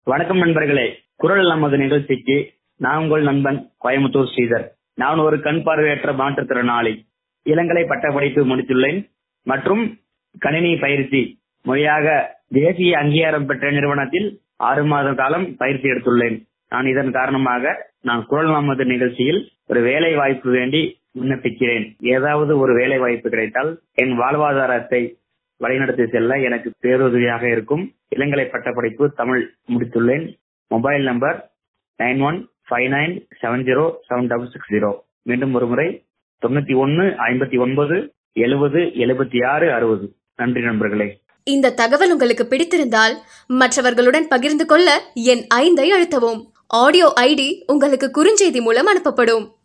வணக்கம் நண்பர்களே குரல் நமது நிகழ்ச்சிக்கு நான் உங்கள் நண்பன் கோயம்புத்தூர் ஸ்ரீதர் நான் ஒரு கண் பார்வையற்ற மாற்றுத்திறனாளி இளங்கலை பட்டப்படிப்பு முடித்துள்ளேன் மற்றும் கணினி பயிற்சி முறையாக தேசிய அங்கீகாரம் பெற்ற நிறுவனத்தில் ஆறு மாத காலம் பயிற்சி எடுத்துள்ளேன் நான் இதன் காரணமாக நான் குரல் நமது நிகழ்ச்சியில் ஒரு வேலை வாய்ப்பு வேண்டி விண்ணப்பிக்கிறேன் ஏதாவது ஒரு வேலை வாய்ப்பு கிடைத்தால் என் வாழ்வாதாரத்தை வழிநடத்தி செல்ல எனக்கு பேருதவியாக இருக்கும் இளங்கலை பட்டப்படிப்பு தமிழ் முடித்துள்ளேன் mobile number nine one five nine seven zero seven double six zero மீண்டும் ஒரு முறை தொண்ணூத்தி ஒன்னு ஐம்பத்தி ஒன்பது எழுபது எழுபத்தி ஆறு அறுபது நன்றி நண்பர்களே இந்த தகவல் உங்களுக்கு பிடித்திருந்தால் மற்றவர்களுடன் பகிர்ந்து கொள்ள என் ஐந்தை அழுத்தவும் ஆடியோ ஐடி உங்களுக்கு குறுஞ்செய்தி மூலம் அனுப்பப்படும்